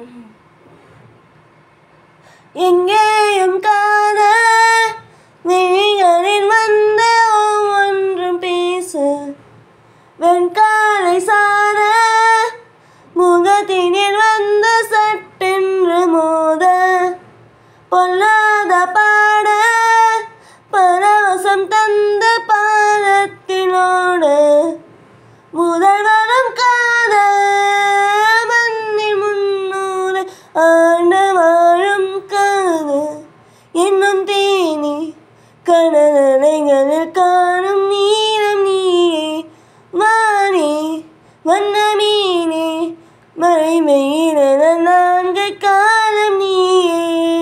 எங்கேயும் காத விழிகளில் வந்த ஒவ்வொன்றும் பேசு வெண்காலை சார முகத்தினில் வந்த சட்டென்று மோத பொல்லாத பாட பரவசம் தந்த பாதத்தினோடு முதல் வரம் காத மண்ணில் முன்னூறு ஆண்டு வாழும் காத என்னும் தேனி கடலைகளில் காணும் நீரம் நீயே வானே வண்ண மீனே மழை மெயிலென நான்கு காலம் நீயே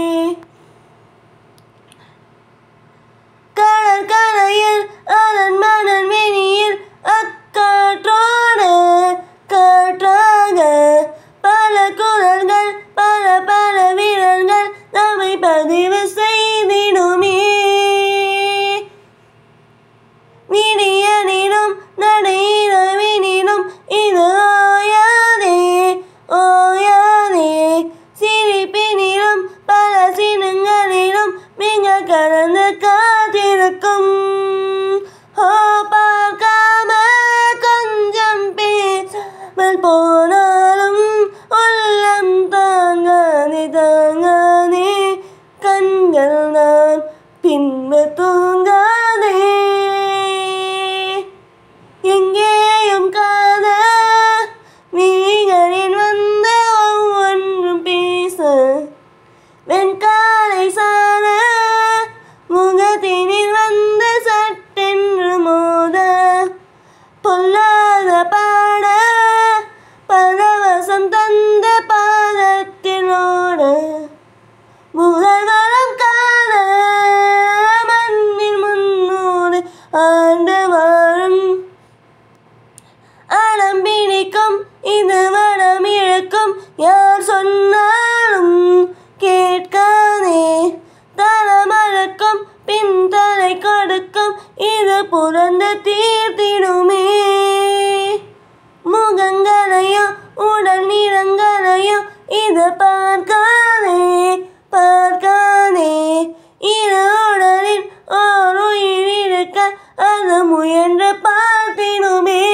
கடல் கரையில் அதன் மணல் வெளியில் அக்காற்றோடு காற்றாக பல குரல்கள் பல பல வீரர்கள் நம்மை பதிவு செய்திடுமே விடியனிலும் நடையிலும் இது ஓயாதே ஓயாதே சிரிப்பினிலும் பல சினங்களிலும் மிக கலந்து காத்திருக்கும் ஓ பார்க்காம கொஞ்சம் பேசாமல் போனாலும் உள்ளம் தாங்காதே தாங்காதே கண்கள் நான் பின்பு தூங்காதே எங்கேயும் காத விழிகளில் வந்த ஒவ்வொன்றும் பேச வெண்காலை சார முகத்தினில் வந்த சட்டென்று மோத பொல்லாத பாட பரவசம் தந்த பாதத்தினோடு முதல் வரம் காண மண்ணில் முன்னூறு ஆண்டு வாழும் அடம் பிடிக்கும் இது வடம் இழுக்கும் யார் சொன்னாலும் கேட்காதே தரமழக்கும் பின் தலை கொடுக்கும் இது புரண்டு தீர்த்திடுமே முகங்களையோ உடல் நிறங்களையோ இது பார்க்காதே பார்க்காதே இது உடலில் ஓர் உயிர் இருக்க அது முயன்று பார்த்திடுமே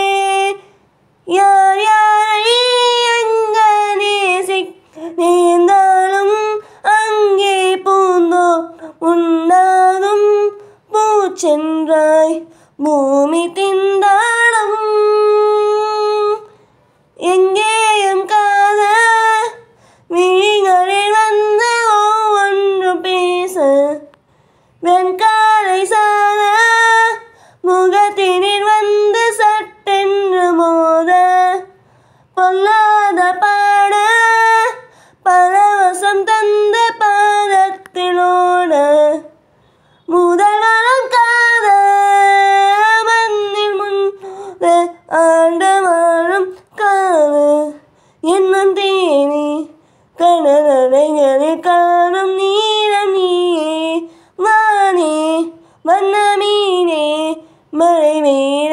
யார் யாரை எங்க நேசிக்க நேர்ந்தாலும் அங்கே பூந்தோ உண்டாகும் பூச்சென்றாய் பூமி திண்டாடும் எங்கேயும் காத விழிகளில் வந்து ஒவ்வொன்றும் பேச வெண்காலை சாத முகத்தினில் வந்து சட்டென்று மோத பொல்லாத பாட பரவசம் தந்த பாதத்திலோட முதல் வரம் காத மண்ணில் முன் ஆண்டு வாழும் காது என்னும் தேனி கடலடைகளில் காணும் நீரம் நீயே வானே வண்ண மீனே மழை வெயில்